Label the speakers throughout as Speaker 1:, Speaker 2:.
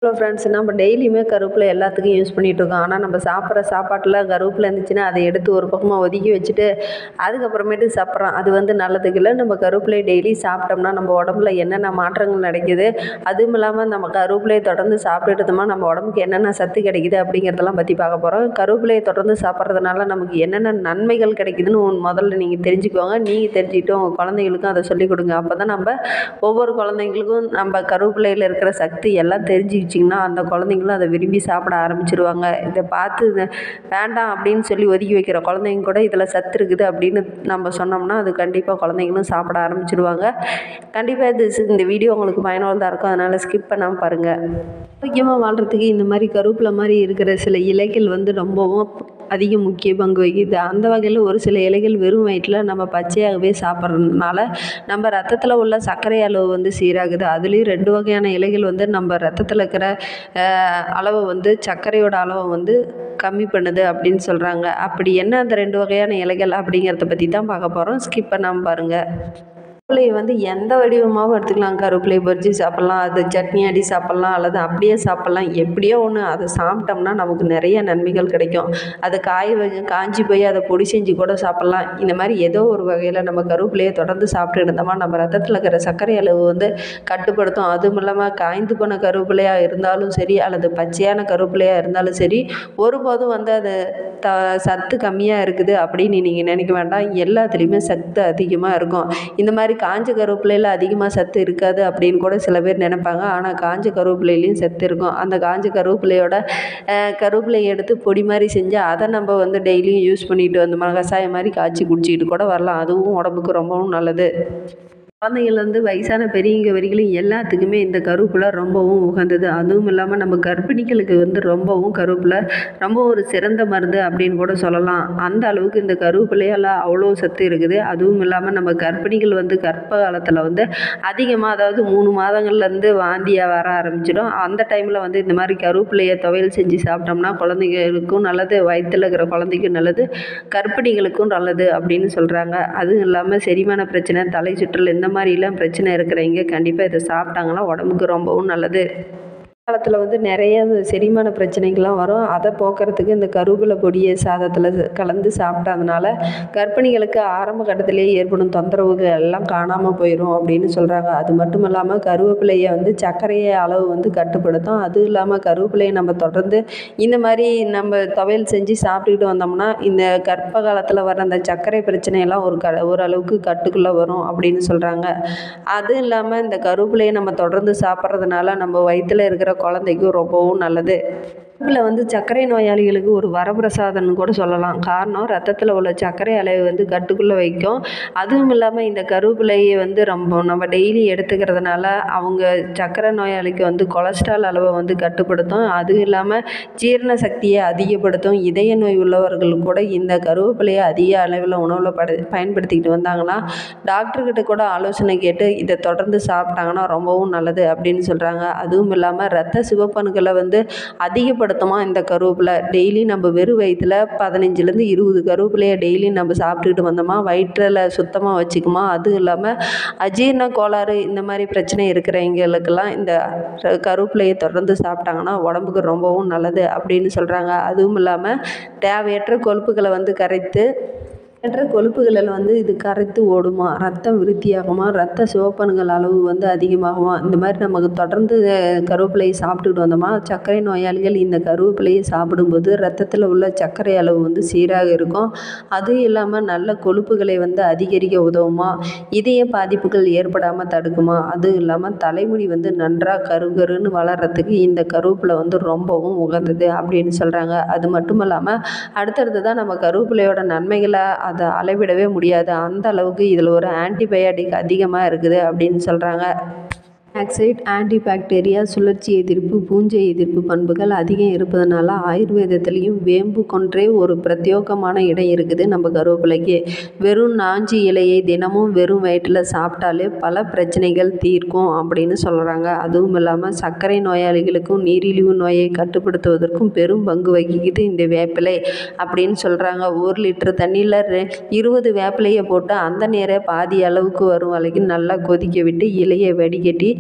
Speaker 1: hello friends நம்ம டெய்லியுமே கருவேப்பிலை எல்லாத்துக்கும் யூஸ் பண்ணிகிட்ருக்கோம் ஆனால் நம்ம சாப்பிட்ற சாப்பாட்டில் கருவேப்பிலை இருந்துச்சுன்னா அதை எடுத்து ஒரு பக்கமாக ஒதுக்கி வச்சுட்டு அதுக்கப்புறமேட்டு சாப்பிட்றோம் அது வந்து நல்லதுக்கு இல்லை நம்ம கருவேப்பிலையை டெய்லி சாப்பிட்டோம்னா நம்ம உடம்புல என்னென்ன மாற்றங்கள் நடக்குது அதுவும் இல்லாமல் நம்ம கருவேப்பிலையை தொடர்ந்து சாப்பிட்டுட்டு இருந்தோம்னா நம்ம உடம்புக்கு என்னென்ன சத்து கிடைக்குது அப்படிங்கிறதெல்லாம் பற்றி பார்க்க போகிறோம் கருவேப்பிலையை தொடர்ந்து சாப்பிட்றதுனால நமக்கு என்னென்ன நன்மைகள் கிடைக்குதுன்னு ஒன்று முதல்ல நீங்கள் தெரிஞ்சுக்கோங்க நீங்கள் தெரிஞ்சுக்கிட்டு உங்கள் குழந்தைங்களுக்கும் அதை சொல்லிக் கொடுங்க அப்போ தான் நம்ம ஒவ்வொரு குழந்தைங்களுக்கும் நம்ம கருவேப்பிலையில் இருக்கிற சக்தி எல்லாம் தெரிஞ்சுக்கிச்சிங்கன்னா அந்த குழந்தைங்களும் அதை விரும்பி சாப்பிட ஆரம்பிச்சிருவாங்க இதை பார்த்து இதை வேண்டாம் அப்படின்னு சொல்லி ஒதுக்கி வைக்கிற குழந்தைங்க கூட இதில் சத்து இருக்குது அப்படின்னு நம்ம சொன்னோம்னா அது கண்டிப்பாக குழந்தைங்களும் சாப்பிட ஆரம்பிச்சிருவாங்க கண்டிப்பாக இது இந்த வீடியோ உங்களுக்கு பயனுள்ளதாக இருக்கும் அதனால் ஸ்கிப் பண்ணாமல் பாருங்கள் ஆரோக்கியமாக வாழ்கிறதுக்கு இந்த மாதிரி கருவேப்பிலை மாதிரி இருக்கிற சில இலைகள் வந்து ரொம்பவும் அதிக முக்கிய பங்கு வகிக்குது அந்த வகையில் ஒரு சில இலைகள் வெறும் வயிற்றில் நம்ம பச்சையாகவே சாப்பிட்றதுனால நம்ம ரத்தத்தில் உள்ள சர்க்கரை அளவு வந்து சீராகுது அதுலேயும் ரெண்டு வகையான இலைகள் வந்து நம்ம ரத்தத்தில் இருக்கிற அஹ், அளவை வந்து சர்க்கரையோட அளவை வந்து கம்மி பண்ணுது அப்படின்னு சொல்கிறாங்க அப்படி என்ன அந்த ரெண்டு வகையான இலைகள் அப்படிங்கிறத பற்றி தான் பார்க்க போகிறோம் ஸ்கிப் பண்ணாமல் பாருங்கள் கருவேப்பிலையை வந்து எந்த வடிவமாகவும் எடுத்துக்கலாம் கருவேப்பிலையை பொரிச்சு சாப்பிட்லாம் அது சட்னி அடி சாப்பிட்லாம் அல்லது அப்படியே சாப்பிட்லாம் எப்படியோ ஒன்று அதை சாப்பிட்டோம்னா நமக்கு நிறைய நன்மைகள் கிடைக்கும் அதை காய வச்சு காஞ்சி போய் அதை பொடி செஞ்சு கூட சாப்பிட்லாம் இந்த மாதிரி ஏதோ ஒரு வகையில் நம்ம கருவேப்பிலையை தொடர்ந்து சாப்பிட்டு இருந்தோமா நம்ம ரத்தத்தில் இருக்கிற சர்க்கரை அளவு வந்து கட்டுப்படுத்தும் அதுவும் இல்லாமல் காய்ந்து போன கருவேப்பிலையாக இருந்தாலும் சரி அல்லது பச்சையான கருவேப்பிலையாக இருந்தாலும் சரி ஒருபோதும் வந்து அது த சத்து கம்மியாக இருக்குது அப்படின்னு நீங்கள் நினைக்க வேண்டாம் எல்லாத்துலேயுமே சத்து அதிகமாக இருக்கும் இந்த மாதிரி காஞ்ச கருவேப்பிலையில் அதிகமாக சத்து இருக்காது அப்படின்னு கூட சில பேர் நினைப்பாங்க ஆனால் காஞ்ச கருவேப்பிலையிலையும் சத்து இருக்கும் அந்த காஞ்ச கருவேப்பிலையோட அஹ், கருவேப்பிலையை எடுத்து பொடி மாதிரி செஞ்சு அதை நம்ம வந்து டெய்லியும் யூஸ் பண்ணிட்டு வந்தோம்னா கஷாயம் மாதிரி காய்ச்சி குடிச்சிக்கிட்டு கூட வரலாம் அதுவும் உடம்புக்கு ரொம்பவும் நல்லது குழந்தைங்கள்லேருந்து வயசான பெரியவங்க வரைக்கும் எல்லாத்துக்குமே இந்த கருவேப்பிலை ரொம்பவும் உகந்தது அதுவும் இல்லாமல் நம்ம கர்ப்பிணிகளுக்கு வந்து ரொம்பவும் கருவேப்பிலை ரொம்ப ஒரு சிறந்த மருந்து அப்படின்னு கூட சொல்லலாம் அந்த அளவுக்கு இந்த கருவேப்பிலையால் அவ்வளோ சத்து இருக்குது அதுவும் இல்லாமல் நம்ம கர்ப்பிணிகள் வந்து கர்ப்ப காலத்தில் வந்து அதிகமாக அதாவது மூணு மாதங்கள்லேருந்து வாந்தியாக வர ஆரம்பிச்சிடும் அந்த டைமில் வந்து இந்த மாதிரி கருவேப்பிலையை துவையல் செஞ்சு சாப்பிட்டோம்னா குழந்தைங்களுக்கும் நல்லது வயிற்றில் இருக்கிற குழந்தைக்கும் நல்லது கர்ப்பிணிகளுக்கும் நல்லது அப்படின்னு சொல்கிறாங்க அதுவும் இல்லாமல் செரிமான பிரச்சனை தலை சுற்றல் இந்த மாதிரிலாம் பிரச்சனை இருக்கிறவங்க கண்டிப்பாக இதை சாப்பிட்டாங்கன்னா உடம்புக்கு ரொம்பவும் நல்லது காலத்தில் வந்து நிறைய செரிமான பிரச்சனைகள்லாம் வரும் அதை போக்குறதுக்கு இந்த கருவேப்பிலை பொடியை சாதத்தில் கலந்து சாப்பிட்டதுனால கர்ப்பிணிகளுக்கு ஆரம்ப கட்டத்திலேயே ஏற்படும் தொந்தரவுகள் எல்லாம் காணாமல் போயிடும் அப்படின்னு சொல்கிறாங்க அது மட்டும் இல்லாமல் கருவேப்பிலையை வந்து சர்க்கரையை அளவு வந்து கட்டுப்படுத்தும் அதுவும் இல்லாமல் கருவேப்பிலையை நம்ம தொடர்ந்து இந்த மாதிரி நம்ம துவையல் செஞ்சு சாப்பிட்டுக்கிட்டு வந்தோம்னா இந்த கர்ப்ப காலத்தில் வர அந்த சர்க்கரை பிரச்சனையெல்லாம் ஒரு க ஓரளவுக்கு கட்டுக்குள்ளே வரும் அப்படின்னு சொல்கிறாங்க அதுவும் இல்லாமல் இந்த கருவேப்பிலையை நம்ம தொடர்ந்து சாப்பிட்றதுனால நம்ம வயிற்றில் இருக்கிற குழந்தைக்கும் ரொம்பவும் நல்லது கருவேப்பிலை வந்து சர்க்கரை நோயாளிகளுக்கு ஒரு வரப்பிரசாதம்னு கூட சொல்லலாம் காரணம் ரத்தத்தில் உள்ள சர்க்கரை அளவு வந்து கட்டுக்குள்ளே வைக்கும் அதுவும் இல்லாமல் இந்த கருவேப்பிலையை வந்து ரொம்ப நம்ம டெய்லி எடுத்துக்கிறதுனால அவங்க சர்க்கரை நோயாளிக்கு வந்து கொலஸ்ட்ரால் அளவை வந்து கட்டுப்படுத்தும் அதுவும் இல்லாமல் ஜீரண சக்தியை அதிகப்படுத்தும் இதய நோய் உள்ளவர்கள் கூட இந்த கருவேப்பிலையை அதிக அளவில் உணவில் படு பயன்படுத்திக்கிட்டு வந்தாங்கன்னா டாக்டர்கிட்ட கூட ஆலோசனை கேட்டு இதை தொடர்ந்து சாப்பிட்டாங்கன்னா ரொம்பவும் நல்லது அப்படின்னு சொல்கிறாங்க அதுவும் இல்லாமல் ரத்த சிவப்பணுக்களை வந்து அதிகப்படுத்துமா இந்த கருவேப்பிலை டெய்லி நம்ம வெறும் வயிற்றில் பதினஞ்சுலேருந்து இருபது கருவேப்பிலையை டெய்லி நம்ம சாப்பிட்டுக்கிட்டு வந்தோமா வயிற்றில் சுத்தமாக வச்சுக்குமா அதுவும் இல்லாமல் அஜீரண கோளாறு இந்த மாதிரி பிரச்சனை இருக்கிறவங்களுக்கெல்லாம் இந்த ர- கருவேப்பிலையை தொடர்ந்து சாப்பிட்டாங்கன்னா உடம்புக்கு ரொம்பவும் நல்லது அப்படின்னு சொல்கிறாங்க அதுவும் இல்லாமல் தேவையற்ற கொழுப்புகளை வந்து கரைத்து மற்ற கொழுப்புகளில் வந்து இது கரைத்து ஓடுமா ரத்தம் விருத்தியாகுமா ரத்த சிவப்பணுக்கள் அளவு வந்து அதிகமாகுமா இந்த மாதிரி நமக்கு தொடர்ந்து அஹ், கருவேப்பிலையை சாப்பிட்டுக்கிட்டு வந்தோமா சர்க்கரை நோயாளிகள் இந்த கருவேப்பிலையை சாப்பிடும்போது ரத்தத்தில் உள்ள சர்க்கரை அளவு வந்து சீராக இருக்கும் அதுவும் இல்லாமல் நல்ல கொழுப்புகளை வந்து அதிகரிக்க உதவுமா இதய பாதிப்புகள் ஏற்படாமல் தடுக்குமா அதுவும் இல்லாமல் தலைமுடி வந்து நன்றாக கருகருன்னு வளர்கிறதுக்கு இந்த கருவேப்பிலை வந்து ரொம்பவும் உகந்தது அப்படின்னு சொல்கிறாங்க அது மட்டும் இல்லாமல் அடுத்தடுத்து தான் நம்ம கருவேப்பிலையோட நன்மைகளை அதை அளவிடவே முடியாது அந்த அளவுக்கு இதில் ஒரு ஆன்டிபயாட்டிக் அதிகமாக இருக்குது அப்படின்னு சொல்கிறாங்க ஆக்சைட் ஆன்டிபாக்டீரியா சுழற்சி எதிர்ப்பு பூஞ்சை எதிர்ப்பு பண்புகள் அதிகம் இருப்பதனால ஆயுர்வேதத்துலேயும் வேம்பு கொன்றே ஒரு பிரத்யேகமான இடம் இருக்குது நம்ம கருவேப்பிலைக்கு வெறும் நாஞ்சி இலையை தினமும் வெறும் வயிற்றில் சாப்பிட்டாலே பல பிரச்சனைகள் தீர்க்கும் அப்படின்னு சொல்கிறாங்க அதுவும் இல்லாமல் சர்க்கரை நோயாளிகளுக்கும் நீரிழிவு நோயை கட்டுப்படுத்துவதற்கும் பெரும் பங்கு வகிக்குது இந்த வேப்பிலை அப்படின்னு சொல்கிறாங்க ஒரு லிட்டர் தண்ணியில் ரெ இருபது வேப்பிலையை போட்டு அந்த நீரை பாதி அளவுக்கு வரும் வரைக்கும் நல்லா கொதிக்க விட்டு இலையை வடிகட்டி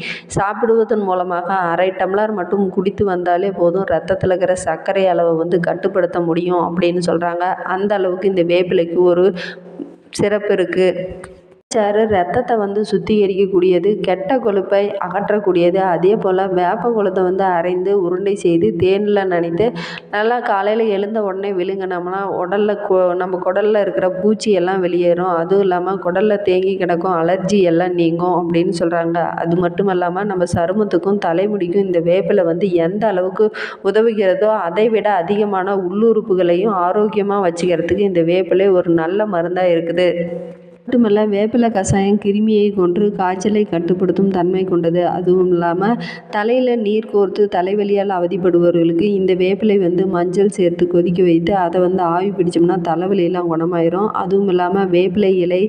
Speaker 1: சாப்பிடுவதன் மூலமாக அரை டம்ளர் மட்டும் குடித்து வந்தாலே போதும் ரத்தத்தில் இருக்கிற சர்க்கரை அளவை வந்து கட்டுப்படுத்த முடியும் அப்படின்னு சொல்கிறாங்க அந்த அளவுக்கு இந்த வேப்பிலைக்கு ஒரு சிறப்பு இருக்குது சாறு ரத்தத்தை வந்து சுத்திகரிக்கக்கூடியது கெட்ட கொழுப்பை அகற்றக்கூடியது அதே போல் வேப்பங்குளத்தை வந்து அரைந்து உருண்டை செய்து தேனில் நனைத்து நல்லா காலையில் எழுந்த உடனே விழுங்கினோம்னா உடலில் கொ நம்ம குடலில் இருக்கிற பூச்சி எல்லாம் வெளியேறும் அதுவும் இல்லாமல் குடலில் தேங்கி கிடக்கும் அலர்ஜி எல்லாம் நீங்கும் அப்படின்னு சொல்கிறாங்க அது மட்டும் இல்லாமல் நம்ம சருமத்துக்கும் தலைமுடிக்கும் இந்த வேப்பிலை வந்து எந்த அளவுக்கு உதவுகிறதோ அதை விட அதிகமான உள்ளுறுப்புகளையும் ஆரோக்கியமாக வச்சுக்கிறதுக்கு இந்த வேப்பிலை ஒரு நல்ல மருந்தாக இருக்குது மட்டுமல்ல வேப்பிலை கஷாயம் கிருமியை கொன்று காய்ச்சலை கட்டுப்படுத்தும் தன்மை கொண்டது அதுவும் இல்லாமல் தலையில் நீர் கோர்த்து தலைவலியால் அவதிப்படுபவர்களுக்கு இந்த வேப்பிலை வந்து மஞ்சள் சேர்த்து கொதிக்க வைத்து அதை வந்து ஆவி பிடிச்சோம்னா தலைவலியெல்லாம் குணமாயிரும் அதுவும் இல்லாமல் வேப்பிலை இலை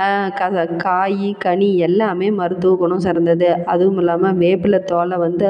Speaker 1: க காய் கனி எல்லாமே மருத்துவ குணம் சார்ந்தது அதுவும் இல்லாமல் வேப்பிலை தோலை வந்து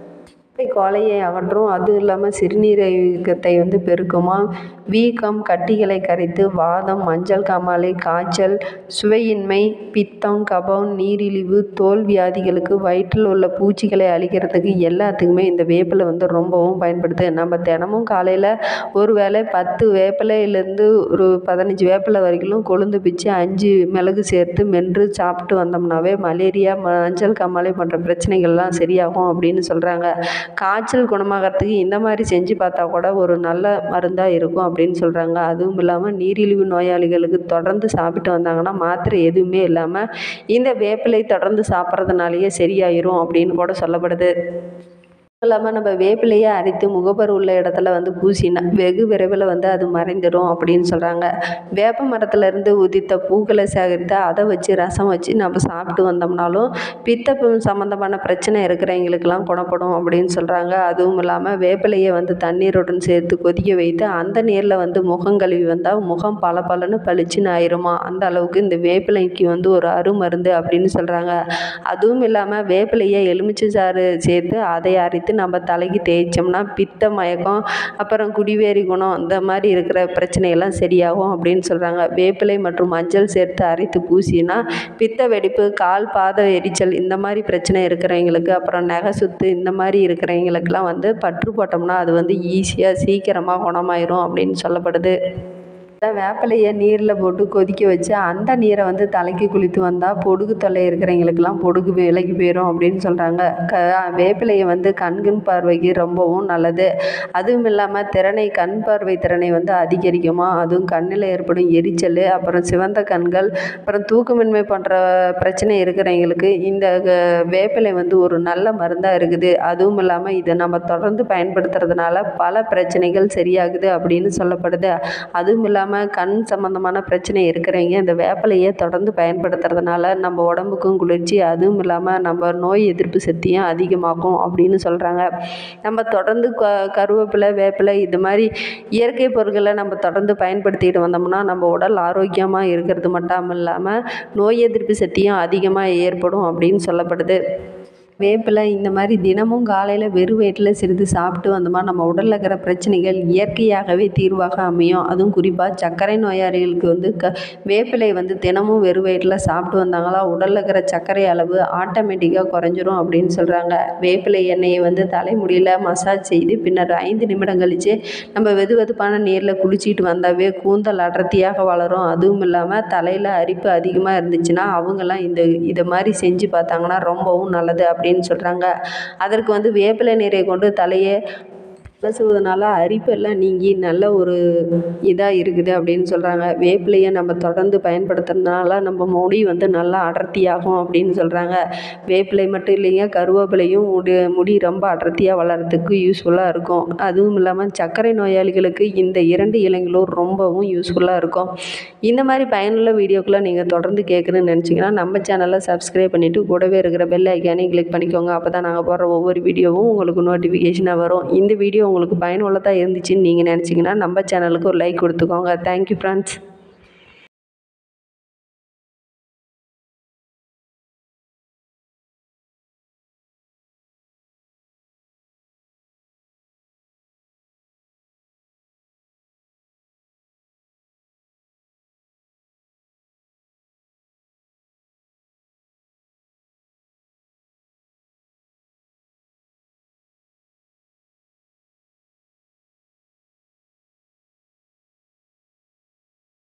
Speaker 1: கோலையை அகற்றும் அதுவும் இல்லாமல் சிறுநீரகத்தை வந்து பெருக்குமா வீக்கம் கட்டிகளை கரைத்து வாதம் மஞ்சள் காமாலை காய்ச்சல் சுவையின்மை பித்தம் கபம் நீரிழிவு தோல் வியாதிகளுக்கு வயிற்றில் உள்ள பூச்சிகளை அழிக்கிறதுக்கு எல்லாத்துக்குமே இந்த வேப்பிலை வந்து ரொம்பவும் பயன்படுது நம்ம தினமும் காலையில் ஒரு வேளை பத்து வேப்பிலையிலேருந்து ஒரு பதினஞ்சு வேப்பிலை வரைக்கும் கொழுந்து பிச்சு அஞ்சு மிளகு சேர்த்து மென்று சாப்பிட்டு வந்தோம்னாவே மலேரியா மஞ்சள் காமாலை போன்ற பிரச்சனைகள்லாம் சரியாகும் அப்படின்னு சொல்கிறாங்க காய்ச்சல் குணமாகறதுக்கு இந்த மாதிரி செஞ்சு பார்த்தா கூட ஒரு நல்ல மருந்தாக இருக்கும் அப்படின்னு சொல்கிறாங்க அதுவும் இல்லாமல் நீரிழிவு நோயாளிகளுக்கு தொடர்ந்து சாப்பிட்டு வந்தாங்கன்னா மாத்திரை எதுவுமே இல்லாமல் இந்த வேப்பிலை தொடர்ந்து சாப்பிட்றதுனாலேயே சரியாயிரும் அப்படின்னு கூட சொல்லப்படுது இல்லாமல் நம்ம வேப்பிலையை அரைத்து முகப்பரு உள்ள இடத்துல வந்து பூசினா வெகு விரைவில் வந்து அது மறைந்துடும் அப்படின்னு சொல்கிறாங்க வேப்ப மரத்துலேருந்து உதித்த பூக்களை சேகரித்து அதை வச்சு ரசம் வச்சு நம்ம சாப்பிட்டு வந்தோம்னாலும் பித்த சம்மந்தமான பிரச்சனை இருக்கிறவங்களுக்கெல்லாம் குணப்படும் அப்படின்னு சொல்கிறாங்க அதுவும் இல்லாமல் வேப்பிலையை வந்து தண்ணீருடன் சேர்த்து கொதிக்க வைத்து அந்த நீரில் வந்து முகம் கழுவி வந்தால் முகம் பல பலன்னு பளிச்சுன்னு ஆயிருமா அந்த அளவுக்கு இந்த வேப்பிலைக்கு வந்து ஒரு அருமருந்து அப்படின்னு சொல்கிறாங்க அதுவும் இல்லாமல் வேப்பிலையை எலுமிச்சை சாறு சேர்த்து அதை அரைத்து நம்ம தலைக்கு தேய்ச்சோம்னா பித்த மயக்கம் அப்புறம் குடிவேறி குணம் இந்த மாதிரி இருக்கிற பிரச்சனையெல்லாம் சரியாகும் அப்படின்னு சொல்கிறாங்க வேப்பிலை மற்றும் மஞ்சள் சேர்த்து அரைத்து பூசினா பித்த வெடிப்பு கால் பாத எரிச்சல் இந்த மாதிரி பிரச்சனை இருக்கிறவங்களுக்கு அப்புறம் நகை சுத்து இந்த மாதிரி இருக்கிறவங்களுக்கெல்லாம் வந்து பற்று போட்டோம்னா அது வந்து ஈஸியாக சீக்கிரமாக குணமாயிரும் அப்படின்னு சொல்லப்படுது வேப்பிலையை நீரில் போட்டு கொதிக்க வச்சு அந்த நீரை வந்து தலைக்கு குளித்து வந்தால் பொடுகு தொல்லை இருக்கிறவங்களுக்கெல்லாம் பொடுகு விலகி போயிடும் அப்படின்னு சொல்கிறாங்க க வேப்பிலையை வந்து கண்கண் பார்வைக்கு ரொம்பவும் நல்லது அதுவும் இல்லாமல் திறனை கண் பார்வை திறனை வந்து அதிகரிக்குமா அதுவும் கண்ணில் ஏற்படும் எரிச்சல் அப்புறம் சிவந்த கண்கள் அப்புறம் தூக்கமின்மை போன்ற பிரச்சனை இருக்கிறவங்களுக்கு இந்த வேப்பிலை வந்து ஒரு நல்ல மருந்தாக இருக்குது அதுவும் இல்லாமல் இதை நம்ம தொடர்ந்து பயன்படுத்துறதுனால பல பிரச்சனைகள் சரியாகுது அப்படின்னு சொல்லப்படுது அதுவும் இல்லாமல் இல்லாமல் கண் சம்மந்தமான பிரச்சனை இருக்கிறவங்க இந்த வேப்பிலையை தொடர்ந்து பயன்படுத்துறதுனால நம்ம உடம்புக்கும் குளிர்ச்சி அதுவும் இல்லாமல் நம்ம நோய் எதிர்ப்பு சக்தியும் அதிகமாகும் அப்படின்னு சொல்கிறாங்க நம்ம தொடர்ந்து க கருவேப்பிலை வேப்பிலை இது மாதிரி இயற்கை பொருட்களை நம்ம தொடர்ந்து பயன்படுத்திட்டு வந்தோம்னா நம்ம உடல் ஆரோக்கியமாக இருக்கிறது மட்டும் இல்லாமல் நோய் எதிர்ப்பு சக்தியும் அதிகமாக ஏற்படும் அப்படின்னு சொல்லப்படுது வேப்பிலை இந்த மாதிரி தினமும் காலையில் வெறும் வயிற்றில் சிறிது சாப்பிட்டு வந்தோமா நம்ம உடலில் இருக்கிற பிரச்சனைகள் இயற்கையாகவே தீர்வாக அமையும் அதுவும் குறிப்பாக சர்க்கரை நோயாளிகளுக்கு வந்து க வேப்பிலை வந்து தினமும் வெறும் வயிற்றில் சாப்பிட்டு வந்தாங்களா உடலில் இருக்கிற சர்க்கரை அளவு ஆட்டோமேட்டிக்காக குறைஞ்சிரும் அப்படின்னு சொல்கிறாங்க வேப்பிலை எண்ணெயை வந்து தலைமுடியில் மசாஜ் செய்து பின்னர் ஐந்து நிமிடம் கழித்து நம்ம வெது வெதுப்பான நீரில் குளிச்சிட்டு வந்தாவே கூந்தல் அடர்த்தியாக வளரும் அதுவும் இல்லாமல் தலையில் அரிப்பு அதிகமாக இருந்துச்சுன்னா அவங்கெல்லாம் இந்த இதை மாதிரி செஞ்சு பார்த்தாங்கன்னா ரொம்பவும் நல்லது அப்படின்னு சொல்கிறாங்க அதற்கு வந்து வேப்பிலை நீரை கொண்டு தலையை அலசுவதனால அரிப்பெல்லாம் நீங்கி நல்ல ஒரு இதாக இருக்குது அப்படின்னு சொல்கிறாங்க வேப்பிலையை நம்ம தொடர்ந்து பயன்படுத்துறதுனால நம்ம முடி வந்து நல்லா அடர்த்தியாகும் அப்படின்னு சொல்கிறாங்க வேப்பிலை மட்டும் இல்லைங்க கருவேப்பிலையும் முடி முடி ரொம்ப அடர்த்தியாக வளர்கிறதுக்கு யூஸ்ஃபுல்லாக இருக்கும் அதுவும் இல்லாமல் சர்க்கரை நோயாளிகளுக்கு இந்த இரண்டு இலைங்களும் ரொம்பவும் யூஸ்ஃபுல்லாக இருக்கும் இந்த மாதிரி பயனுள்ள வீடியோக்களை நீங்கள் தொடர்ந்து கேட்கணும்னு நினச்சிங்கன்னா நம்ம சேனலை சப்ஸ்கிரைப் பண்ணிவிட்டு கூடவே இருக்கிற பெல் ஐக்கானையும் கிளிக் பண்ணிக்கோங்க அப்போ தான் நாங்கள் போடுற ஒவ்வொரு வீடியோவும் உங்களுக்கு நோட்டிஃபிகேஷனாக வரும் இந்த வீடியோ உங்களுக்கு பயனுள்ளதாக இருந்துச்சுன்னு நீங்கள் நினச்சிங்கன்னா நம்ம சேனலுக்கு ஒரு லைக் கொடுத்துக்கோங்க தேங்க்யூ ஃப்ரெண்ட்ஸ்